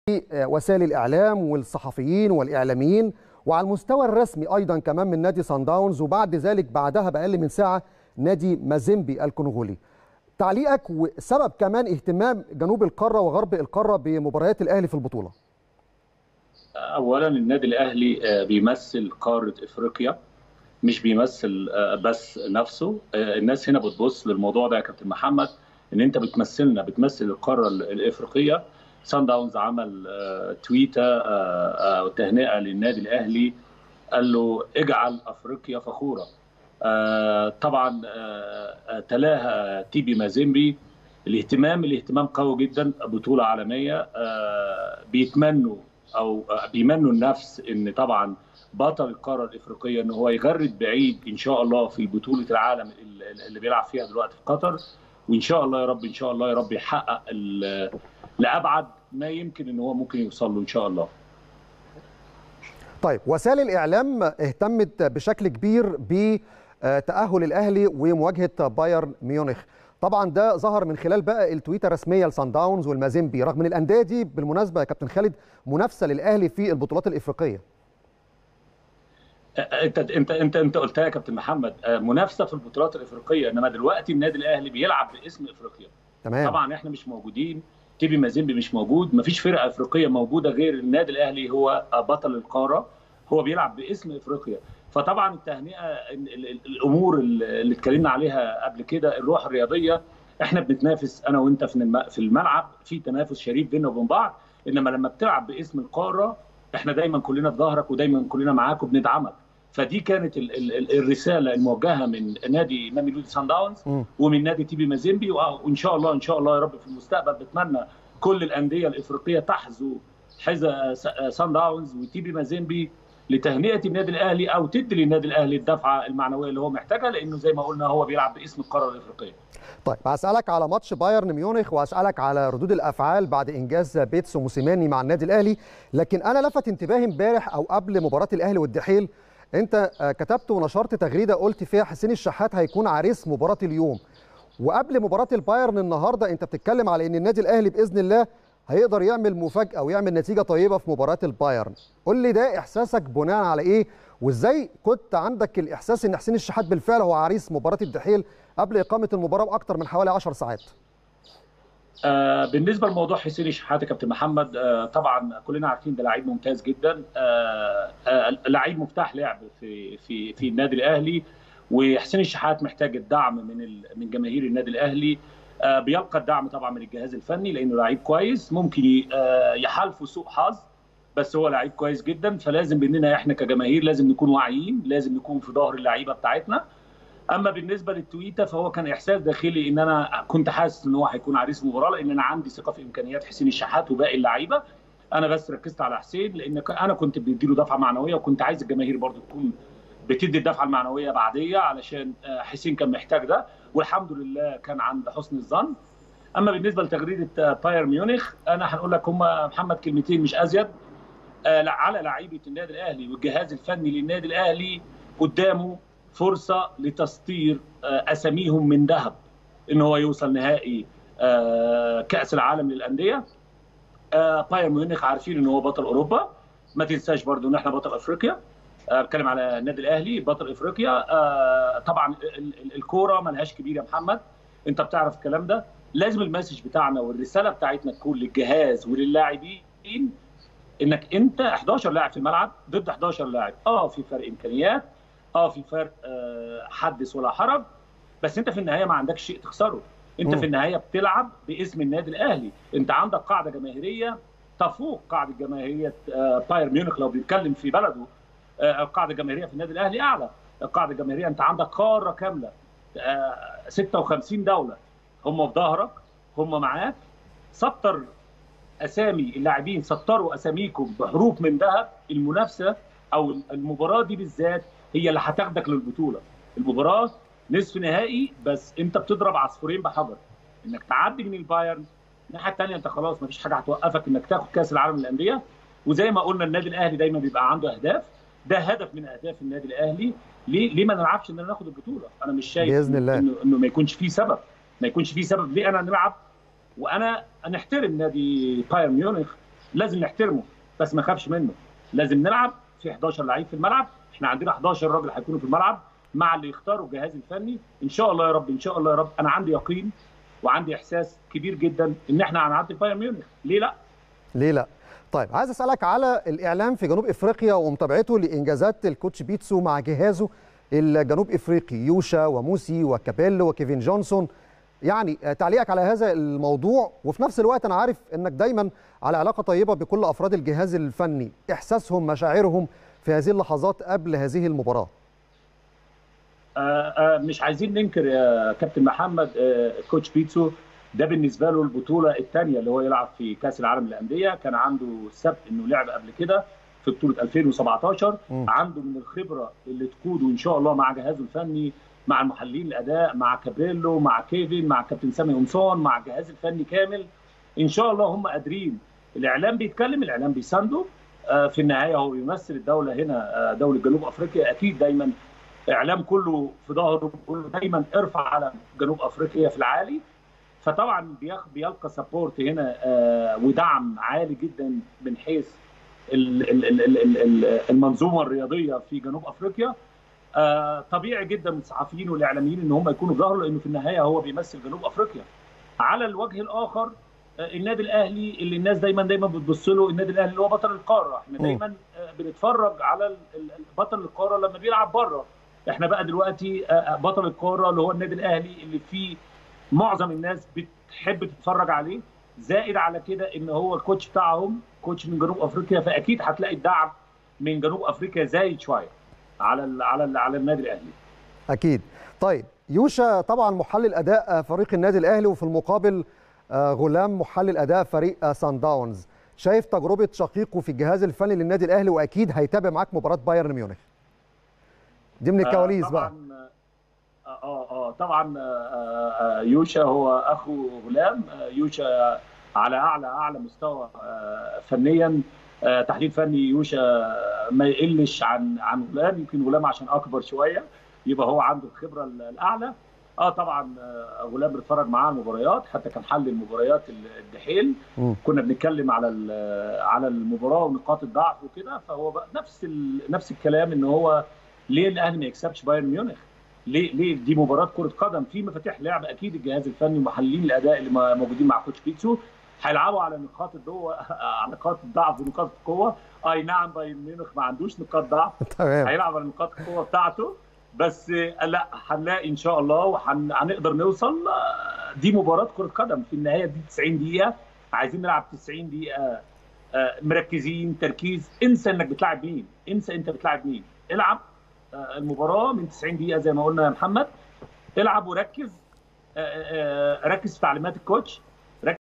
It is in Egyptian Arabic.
وسائل الاعلام والصحفيين والاعلاميين وعلى المستوى الرسمي ايضا كمان من نادي سان داونز وبعد ذلك بعدها باقل من ساعه نادي مازيمبي الكونغولي. تعليقك وسبب كمان اهتمام جنوب القاره وغرب القاره بمباريات الاهلي في البطوله. اولا النادي الاهلي بيمثل قاره افريقيا مش بيمثل بس نفسه الناس هنا بتبص للموضوع ده يا كابتن محمد ان انت بتمثلنا بتمثل القاره الافريقيه سان داونز عمل تويته تهنئه للنادي الاهلي قال له اجعل افريقيا فخوره طبعا تلاها تيبي مازيمبي الاهتمام الاهتمام قوي جدا بطوله عالميه بيتمنوا او بيمنوا النفس ان طبعا بطل القاره الافريقيه ان هو يغرد بعيد ان شاء الله في بطوله العالم اللي بيلعب فيها دلوقتي في قطر وان شاء الله يا رب ان شاء الله يا رب يحقق لابعد ما يمكن ان هو ممكن يوصل له ان شاء الله. طيب وسائل الاعلام اهتمت بشكل كبير بتاهل الاهلي ومواجهه بايرن ميونخ. طبعا ده ظهر من خلال بقى التويته الرسميه لسان داونز والمازيمبي رغم ان الانديه دي بالمناسبه يا كابتن خالد منافسه للاهلي في البطولات الافريقيه. انت انت انت انت قلتها يا كابتن محمد منافسه في البطولات الافريقيه انما دلوقتي النادي الاهلي بيلعب باسم افريقيا. تمام طبعا احنا مش موجودين تيبي مازيمبي مش موجود مفيش فرقه افريقيه موجوده غير النادي الاهلي هو بطل القاره هو بيلعب باسم افريقيا فطبعا التهنئه الامور اللي اتكلمنا عليها قبل كده الروح الرياضيه احنا بنتنافس انا وانت في الملعب في تنافس شريف بيننا وبين بعض انما لما بتلعب باسم القاره احنا دايما كلنا في ظهرك ودايما كلنا معاك وبندعمك فدي كانت ال ال الرساله الموجهه من نادي ماميلودي سان داونز ومن نادي تيبي مازيمبي وان شاء الله ان شاء الله يا رب في المستقبل بتمنى كل الانديه الافريقيه تحذو حذاء سان داونز وتيبي مازيمبي لتهنئه النادي الاهلي او تدي للنادي الاهلي الدفعه المعنويه اللي هو محتاجها لانه زي ما قلنا هو بيلعب باسم القاره الافريقيه. طيب هسالك على ماتش بايرن ميونخ واسالك على ردود الافعال بعد انجاز بيتسو موسيماني مع النادي الاهلي لكن انا لفت انتباهي امبارح او قبل مباراه الاهلي والدحيل انت كتبت ونشرت تغريده قلت فيها حسين الشحات هيكون عريس مباراه اليوم وقبل مباراه البايرن النهارده انت بتتكلم على ان النادي الاهلي باذن الله هيقدر يعمل مفاجاه ويعمل نتيجه طيبه في مباراه البايرن قول لي ده احساسك بناء على ايه وازاي كنت عندك الاحساس ان حسين الشحات بالفعل هو عريس مباراه الدحيل قبل اقامه المباراه باكثر من حوالي 10 ساعات آه بالنسبه لموضوع حسين الشحات يا كابتن محمد آه طبعا كلنا عارفين ده لعيب ممتاز جدا آه آه لعيب مفتاح لعب في في في النادي الاهلي وحسين الشحات محتاج الدعم من من جماهير النادي الاهلي آه بيلقى الدعم طبعا من الجهاز الفني لانه لعيب كويس ممكن آه يحالفه سوء حظ بس هو لعيب كويس جدا فلازم مننا احنا كجماهير لازم نكون واعيين لازم نكون في ظهر اللعيبه بتاعتنا اما بالنسبه للتويته فهو كان احساس داخلي ان انا كنت حاسس ان هو هيكون عريس مباراه لان انا عندي ثقه في امكانيات حسين الشحات وباقي اللعيبه انا بس ركزت على حسين لان انا كنت بديله دفعه معنويه وكنت عايز الجماهير برضو تكون بتدي الدفعه المعنويه بعديه علشان حسين كان محتاج ده والحمد لله كان عند حسن الظن اما بالنسبه لتغريده باير ميونخ انا هنقول لك هم محمد كلمتين مش ازيد على لعيبه النادي الاهلي والجهاز الفني للنادي الاهلي قدامه فرصه لتسطير اساميهم من ذهب ان هو يوصل نهائي كاس العالم للانديه بايرن ميونخ عارفين ان هو بطل اوروبا ما تنساش برضو ان احنا بطل افريقيا بتكلم على النادي الاهلي بطل افريقيا طبعا الكوره ملهاش كبير يا محمد انت بتعرف الكلام ده لازم المسج بتاعنا والرساله بتاعتنا تكون للجهاز وللاعبين انك انت 11 لاعب في الملعب ضد 11 لاعب اه في فرق امكانيات اه في فرق آه حدث ولا حرج بس انت في النهايه ما عندكش شيء تخسره انت م. في النهايه بتلعب باسم النادي الاهلي انت عندك قاعده جماهيريه تفوق قاعده جماهيريه آه بايرن ميونخ لو بيتكلم في بلده آه القاعده الجماهيريه في النادي الاهلي اعلى القاعده الجماهيريه انت عندك قاره كامله 56 دوله هم في ظهرك هم معاك سطر اسامي اللاعبين سطروا اساميكم بحروف من ذهب المنافسه او المباراه دي بالذات هي اللي هتاخدك للبطوله المباراه نصف نهائي بس انت بتضرب عصفورين بحجر انك تعدي من البايرن الناحيه الثانيه انت خلاص مفيش حاجه هتوقفك انك تاخد كاس العالم للانديه وزي ما قلنا النادي الاهلي دايما بيبقى عنده اهداف ده هدف من اهداف النادي الاهلي ليه ليه ما نلعبش ان ناخد البطوله انا مش شايف باذن الله انه, إنه ما يكونش فيه سبب ما يكونش فيه سبب ليه انا نلعب وانا نحترم نادي بايرن ميونخ لازم نحترمه بس ما نخافش منه لازم نلعب في 11 لعيب في الملعب احنا عندنا 11 راجل هيكونوا في الملعب مع اللي يختاروا الجهاز الفني ان شاء الله يا رب ان شاء الله يا رب انا عندي يقين وعندي احساس كبير جدا ان احنا هنعدي بايرن ميونخ ليه لا ليه لا طيب عايز اسالك على الاعلام في جنوب افريقيا ومتابعته لانجازات الكوتش بيتسو مع جهازه الجنوب افريقي يوشا وموسي وكابيلو وكيفين جونسون يعني تعليقك على هذا الموضوع وفي نفس الوقت انا عارف انك دايما على علاقه طيبه بكل افراد الجهاز الفني احساسهم مشاعرهم في هذه اللحظات قبل هذه المباراه آآ آآ مش عايزين ننكر يا كابتن محمد كوتش بيتسو ده بالنسبه له البطوله الثانيه اللي هو يلعب في كاس العالم للانديه كان عنده السبق انه لعب قبل كده في بطوله 2017 م. عنده من الخبره اللي تقوده ان شاء الله مع جهازه الفني مع المحللين الاداء مع كابريلو مع كيفن مع كابتن سامي قمصان مع الجهاز الفني كامل ان شاء الله هم قادرين الاعلام بيتكلم الاعلام بيسانده في النهايه هو بيمثل الدوله هنا دوله جنوب افريقيا اكيد دايما اعلام كله في ظهره كله دايما ارفع علم جنوب افريقيا في العالي فطبعا بيلقى سبورت هنا ودعم عالي جدا من حيث المنظومه الرياضيه في جنوب افريقيا طبيعي جدا من الصحفيين والاعلاميين ان هم يكونوا في ظهره لانه في النهايه هو بيمثل جنوب افريقيا على الوجه الاخر النادي الاهلي اللي الناس دايما دايما بتبص له النادي الاهلي اللي هو بطل القاره احنا دايما بنتفرج على بطل القاره لما بيلعب بره احنا بقى دلوقتي بطل القاره اللي هو النادي الاهلي اللي فيه معظم الناس بتحب تتفرج عليه زائد على كده ان هو الكوتش بتاعهم كوتش من جنوب افريقيا فاكيد هتلاقي الدعم من جنوب افريقيا زايد شويه على ال على ال على النادي الاهلي اكيد طيب يوشا طبعا محلل اداء فريق النادي الاهلي وفي المقابل غلام محلل اداء فريق سان داونز شايف تجربه شقيقه في الجهاز الفني للنادي الاهلي واكيد هيتابع معاك مباراه بايرن ميونخ دي من الكواليس آه بقى اه اه طبعا آه يوشا هو اخو غلام يوشا على اعلى اعلى مستوى فنيا تحليل فني يوشا ما يقلش عن عن غلام يمكن غلام عشان اكبر شويه يبقى هو عنده الخبره الاعلى اه طبعا غلام بنتفرج معاه على المباريات حتى كان حل المباريات الدحيل م. كنا بنتكلم على على المباراه ونقاط الضعف وكده فهو بقى نفس نفس الكلام ان هو ليه الاهلي ما يكسبش بايرن ميونخ؟ ليه ليه دي مباراه كره قدم في مفاتيح لعب اكيد الجهاز الفني ومحللين الاداء اللي موجودين مع كوتش بيتسو هيلعبوا على نقاط الضوء على نقاط الضعف ونقاط القوه اي نعم بايرن ميونخ ما عندوش نقاط ضعف تمام هيلعب على نقاط القوه بتاعته بس لا هنلاقي ان شاء الله وهنقدر نوصل دي مباراه كره قدم في النهايه دي 90 دقيقه عايزين نلعب 90 دقيقه مركزين تركيز انسى انك بتلعب مين انسى انت بتلعب مين العب المباراه من 90 دقيقه زي ما قلنا يا محمد العب وركز ركز في تعليمات الكوتش